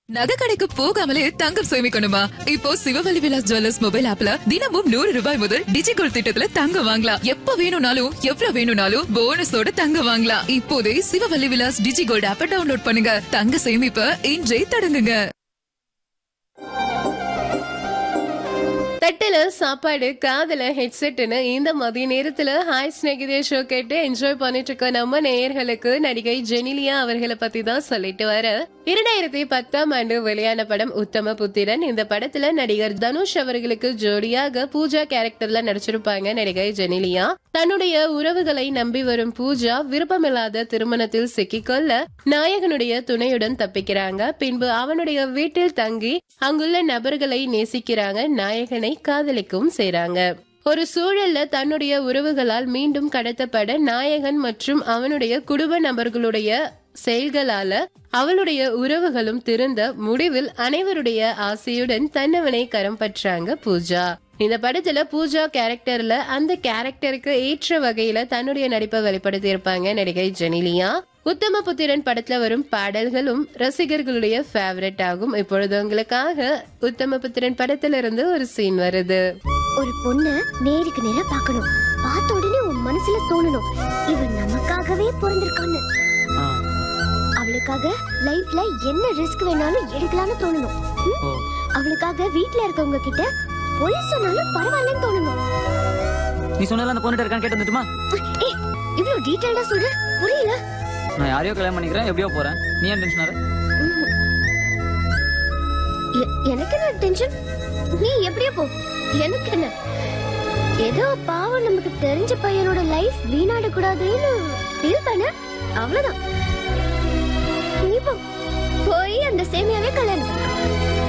நகை கடைக்கு போகாமலே தங்கம் சேமிக்கணுமா இப்போ சிவவழி விலாஸ் ஜுவல்லர்ஸ் மொபைல் ஆப்ல தினமும் நூறு ரூபாய் முதல் டிஜிகோல்ட் திட்டத்துல தங்கம் வாங்கலாம் எப்ப வேணும்னாலும் எவ்வளவு வேணும்னாலும் போனஸோட தங்கம் வாங்கலாம் இப்போதே சிவவழி விலாஸ் டிஜிகோல்ட் ஆப்பை டவுன்லோட் பண்ணுங்க தங்க சேமிப்ப இன்றே தொடங்குங்க தட்டுல சாப்பாடு காதுல ஹெட்செட்னு இந்த மதிய நேரத்துல ஹாய் ஸ்நேகிதே ஷோ கேட்டு என்ஜாய் பண்ணிட்டு இருக்க நம்ம நேயர்களுக்கு நடிகை ஜெனிலியா அவர்களை பத்தி தான் சொல்லிட்டு வர இரண்டாயிரத்தி பத்தாம் ஆண்டு வெளியான படம் உத்தம புத்திரன் இந்த படத்துல நடிகர் தனுஷ் அவர்களுக்கு ஜோடியாக பூஜா கேரக்டர்ல நடிச்சிருப்பாங்க நடிகை ஜெனிலியா தன்னுடைய உறவுகளை நம்பி வரும் பூஜா விருப்பமில்லாத திருமணத்தில் சிக்கிக்கொள்ள நாயகனுடைய துணையுடன் தப்பிக்கிறாங்க பின்பு அவனுடைய வீட்டில் தங்கி அங்குள்ள நபர்களை நேசிக்கிறாங்க நாயகனை காதலிக்கவும் செய்றாங்க ஒரு சூழல்ல தன்னுடைய உறவுகளால் மீண்டும் கடத்தப்பட நாயகன் மற்றும் அவனுடைய குடும்ப நபர்களுடைய செயல்களால அவளுடைய உறவுகளும் திருந்த முடிவில் அனைவருடைய ஆசையுடன் தன்னவனை கரம் பற்றாங்க பூஜா இந்த படத்துல பூஜா கேரக்டர்ல அந்த கேரக்டருக்கு ஏற்ற வகையில தன்னுடைய நடிப்பை வெளிப்படுத்தி இருப்பாங்க நடிகை ஜெனிலியா உத்தம புத்திரன் படத்துல வரும் பாடல்களும் ரசிகர்களுடைய ஃபேவரட் ஆகும் இப்பொழுது உங்களுக்காக உத்தம புத்திரன் படத்துல இருந்து ஒரு சீன் வருது ஒரு பொண்ண நேருக்கு நேரா பார்க்கணும் பார்த்த உடனே உன் மனசுல தோணணும் இவன் நமக்காகவே பிறந்திருக்கான்னு அவளுக்காக லைஃப்ல என்ன ரிஸ்க் வேணாலும் எடுக்கலாம்னு தோணணும் ம்? ஓ. அவளுக்காக வீட்ல இருக்கவங்க கிட்ட பொய் சொன்னாலும் பரவாயில்லன்னு தோணணும் நீ சொன்னல அந்த பொண்ணுட்ட இருக்கான்னு கேட்டு வந்துட்டுமா ஏய் இவ்வளவு டீடைல்டா சொல்ற புரியல நான் யாரையோ கல்யாணம் பண்ணிக்கிறேன் எப்படியோ போறேன் நீ ஏன் டென்ஷன் ஆற ம். எ- எனக்கு என்ன டென்ஷன் நீ எப்படியோ போ எனக்கு என்ன ஏதோ பாவம் நமக்கு தெரிஞ்ச பையனோட லைஃப் வீணாட கூடாதுன்னு ஃபீல் பண்ண அவ்வளவுதான் நீ போ போய் அந்த சேமியாவே கல்யாணம் பண்ணு.